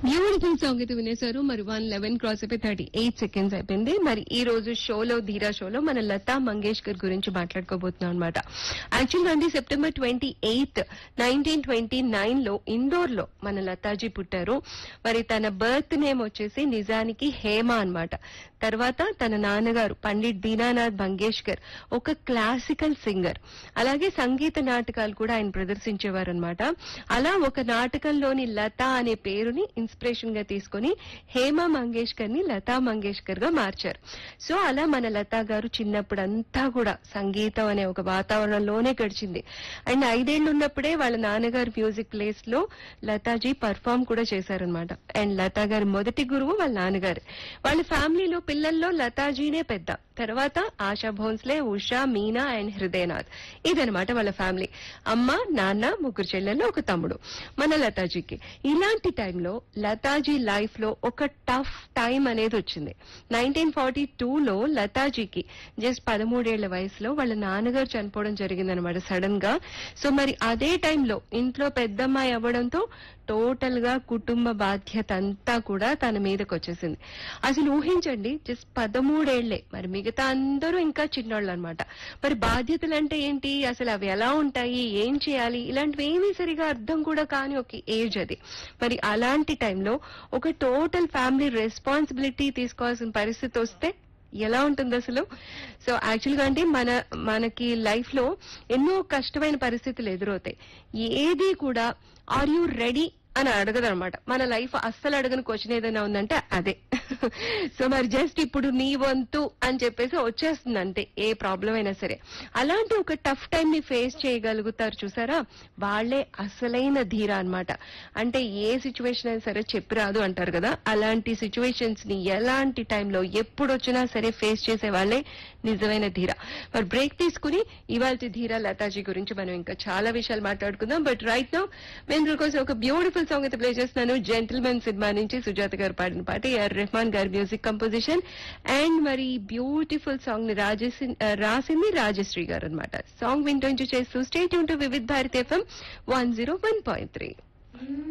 beautiful song అయితే వినేశారు మరి వన్ లెవెన్ క్రాస్ అయిపోయి థర్టీ ఎయిట్ సెకండ్స్ అయిపోయింది మరి ఈ రోజు షోలో ధీరా షోలో మన లతా మంగేష్కర్ గురించి మాట్లాడుకోబోతున్నాం అనమాట యాక్చువల్ గా అండి September twenty eighth nineteen twenty nine లో ఇందోర్ లో మన లతాజీ పుట్టారు మరి తన బర్త్ నేమ్ వచ్చేసి నిజానికి హేమ అన్నమాట తర్వాత తన నాన్నగారు పండిట్ దీనానాథ్ మంగేష్కర్ ఒక క్లాసికల్ సింగర్ అలాగే సంగీత నాటకాలు కూడా ఆయన ప్రదర్శించేవారు అనమాట అలా ఒక నాటకంలోని లత అనే పేరుని ఇన్స్పిరేషన్ గా తీసుకొని హేమ మంగేష్కర్ ని లతా మంగేష్కర్ గా మార్చారు సో అలా మన లతా గారు చిన్నప్పుడు అంతా కూడా సంగీతం అనే ఒక వాతావరణంలోనే గడిచింది అండ్ ఐదేళ్లు ఉన్నప్పుడే వాళ్ళ నాన్నగారు మ్యూజిక్ ప్లేస్ లో లతాజీ పర్ఫామ్ కూడా చేశారనమాట అండ్ లతా గారి మొదటి గురువు వాళ్ళ నాన్నగారు వాళ్ళ ఫ్యామిలీలో పిల్లల్లో లతాజీనే పెద్ద తర్వాత ఆశా భోన్స్లే ఉషా మీనా అండ్ హృదయనాథ్ ఇదనమాట వాళ్ళ ఫ్యామిలీ అమ్మ నాన్న ముగ్గురు చెల్లెళ్ళు ఒక తమ్ముడు మన లతాజీకి ఇలాంటి టైంలో లతాజీ లైఫ్ లో ఒక టఫ్ టైం అనేది వచ్చింది నైన్టీన్ ఫార్టీ టూలో లతాజీకి జస్ట్ పదమూడేళ్ల వయసులో వాళ్ళ నాన్నగారు చనిపోవడం జరిగిందనమాట సడన్ గా సో మరి అదే టైంలో ఇంట్లో పెద్దమ్మాయి అవ్వడంతో టోటల్ గా కుటుంబ బాధ్యత అంతా కూడా తన మీదకి వచ్చేసింది అసలు ఊహించండి జస్ట్ పదమూడేళ్లే మరి మిగతా అందరూ ఇంకా చిన్నోళ్ళు అనమాట మరి బాధ్యతలు అంటే ఏంటి అసలు అవి ఎలా ఉంటాయి ఏం చేయాలి ఇలాంటివి ఏమీ సరిగా అర్థం కూడా కాని ఒక ఏజ్ అది మరి అలాంటి టైంలో ఒక టోటల్ ఫ్యామిలీ రెస్పాన్సిబిలిటీ తీసుకోవాల్సిన పరిస్థితి వస్తే ఎలా ఉంటుంది అసలు సో యాక్చువల్ గా అంటే మన మనకి లైఫ్ లో ఎన్నో కష్టమైన పరిస్థితులు ఎదురవుతాయి ఏది కూడా ఆర్ యూ రెడీ అని అడగదనమాట మన లైఫ్ అస్సలు అడగని క్వశ్చన్ ఏదైనా ఉందంటే అదే సో మరి జస్ట్ ఇప్పుడు నీ వంతు అని చెప్పేసి వచ్చేస్తుంది అంతే ఏ ప్రాబ్లం అయినా సరే అలాంటి ఒక టఫ్ టైం ని ఫేస్ చేయగలుగుతారు చూసారా వాళ్లే అసలైన ధీర అన్నమాట అంటే ఏ సిచ్యువేషన్ అయినా సరే చెప్పి రాదు అంటారు కదా అలాంటి సిచ్యువేషన్స్ ని ఎలాంటి టైంలో ఎప్పుడు వచ్చినా సరే ఫేస్ చేసే వాళ్ళే నిజమైన ధీర మరి బ్రేక్ తీసుకుని ఇవాళ ధీర లతాజీ గురించి మనం ఇంకా చాలా విషయాలు మాట్లాడుకుందాం బట్ రైట్ నౌ మేము కోసం ఒక బ్యూటిఫుల్ సాంగ్ అయితే ప్లే చేస్తున్నాను జెంటిల్మెన్ సినిమా నుంచి సుజాత గారు పాడిన పాట ఏఆర్ రెహమాన్ గారి మ్యూజిక్ కంపోజిషన్ అండ్ మరి బ్యూటిఫుల్ సాంగ్ ని రాజేసి రాసింది రాజశ్రీ గారు అనమాట సాంగ్ వింటూ చేస్తూ state to Vividh Bharati FM one zero one point three